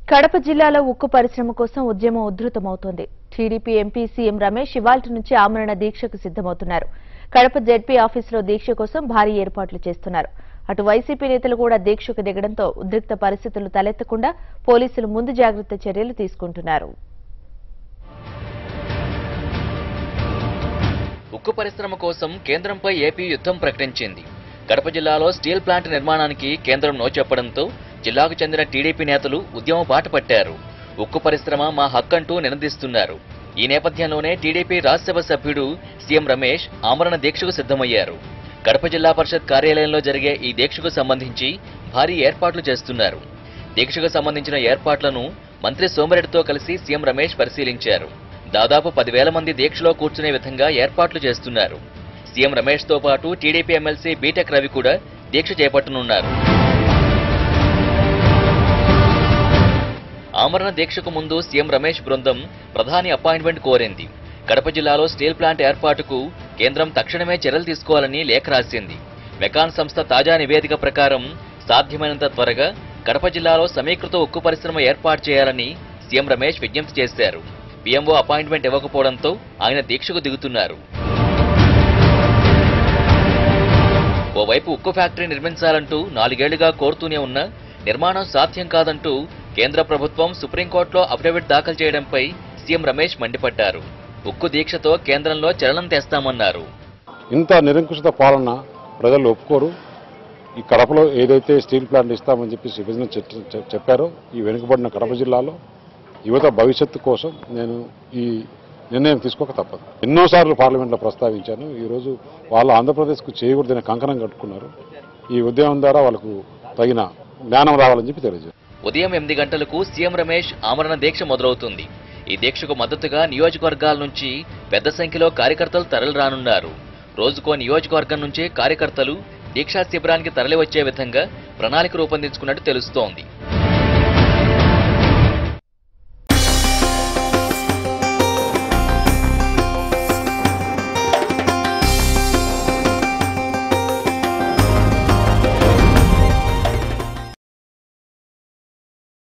కడప జిల్లాలో ఉక్కు పరిశ్రమ కోసం ఉద్యమం ఉధృతమవుతోంది టీడీపీ ఎంపీ సీఎం రమేష్ ఇవాల్టి నుంచి ఆమరణ దీక్షకు సిద్దమవుతున్నారు కడప జెడ్పీ ఆఫీసులో దీక్ష కోసం భారీ ఏర్పాట్లు చేస్తున్నారు అటు వైసీపీ నేతలు కూడా దీక్షకు దిగడంతో ఉద్రిక్త పరిస్థితులు తలెత్తకుండా పోలీసులు ముందు జాగ్రత్త చర్యలు తీసుకుంటున్నారు ఉక్కు పరిశ్రమ కోసం కేంద్రంపై ఏపీ యుద్ధం ప్రకటించింది కడప జిల్లాలో స్టీల్ ప్లాంట్ నిర్మాణానికి కేంద్రం నో చెప్పడంతో జిల్లాకు చెందిన టీడీపీ నేతలు ఉద్యమం బాట పట్టారు ఉక్కు పరిశ్రమ మా హక్కంటూ నినదిస్తున్నారు ఈ నేపథ్యంలోనే టీడీపీ రాజ్యసభ సభ్యుడు సీఎం రమేష్ ఆమరణ దీక్షకు సిద్ధమయ్యారు కడప జిల్లా పరిషత్ కార్యాలయంలో జరిగే ఈ దీక్షకు సంబంధించి భారీ ఏర్పాట్లు చేస్తున్నారు దీక్షకు సంబంధించిన ఏర్పాట్లను మంత్రి సోమిరెడ్డితో కలిసి సీఎం రమేష్ పరిశీలించారు దాదాపు పదివేల మంది దీక్షలో కూర్చునే విధంగా ఏర్పాట్లు చేస్తున్నారు సీఎం రమేష్ తో పాటు టీడీపీ ఎమ్మెల్సీ బీటెక్ రవి కూడా దీక్ష చేపట్టనున్నారు ఆమరణ దీక్షకు ముందు సీఎం రమేష్ బృందం ప్రధాని అపాయింట్మెంట్ కోరింది కడప జిల్లాలో స్టీల్ ప్లాంట్ ఏర్పాటుకు కేంద్రం తక్షణమే చర్యలు తీసుకోవాలని లేఖ రాసింది మెకాన్ సంస్థ తాజా నివేదిక ప్రకారం సాధ్యమైనంత త్వరగా కడప జిల్లాలో సమీకృత ఉక్కు పరిశ్రమ ఏర్పాటు చేయాలని సీఎం రమేష్ విజ్ఞప్తి చేశారు పీఎంఓ అపాయింట్మెంట్ ఇవ్వకపోవడంతో ఆయన దీక్షకు దిగుతున్నారు ఓవైపు ఉక్కు ఫ్యాక్టరీ నిర్మించాలంటూ నాలుగేళ్లుగా కోరుతూనే ఉన్న నిర్మాణం సాధ్యం కాదంటూ కేంద్ర ప్రభుత్వం సుప్రీంకోర్టులో అఫిడవిట్ దాఖలు చేయడంపై సీఎం రమేష్ మండిపడ్డారు ఉక్కు దీక్షతో కేంద్రంలో చలనం తెస్తామన్నారు ఇంత నిరంకుశత పాలన ప్రజలు ఒప్పుకోరు ఈ కడపలో ఏదైతే స్టీల్ ప్లాంట్ ఇస్తామని చెప్పి విభజన చర్చ- చె- చెప్పారో ఈ వెనుకబడిన కడప జిల్లాలో యువత భవిష్యత్తు కోసం నేను ఈ నిర్ణయం తీసుకోక తప్పదు ఎన్నోసార్లు పార్లమెంట్లో ప్రస్తావించాను ఈరోజు వాళ్ళు ఆంధ్రప్రదేశ్కు చేయకూడదని కంకణం కట్టుకున్నారు ఈ ఉద్యమం ద్వారా వాళ్ళకు తగిన జ్ఞానం రావాలని చెప్పి తెలియజేశారు ఉదయం ఎనిమిది గంటలకు సీఎం రమేష్ ఆమరణ దీక్ష మొదలవుతుంది ఈ దీక్షకు మద్దతుగా నియోజకవర్గాల నుంచి పెద్ద సంఖ్యలో కార్యకర్తలు తరలిరానున్నారు రోజుకో నియోజకవర్గం నుంచి కార్యకర్తలు దీక్షా శిబిరానికి తరలివచ్చే విధంగా ప్రణాళిక రూపొందించుకున్నట్టు తెలుస్తోంది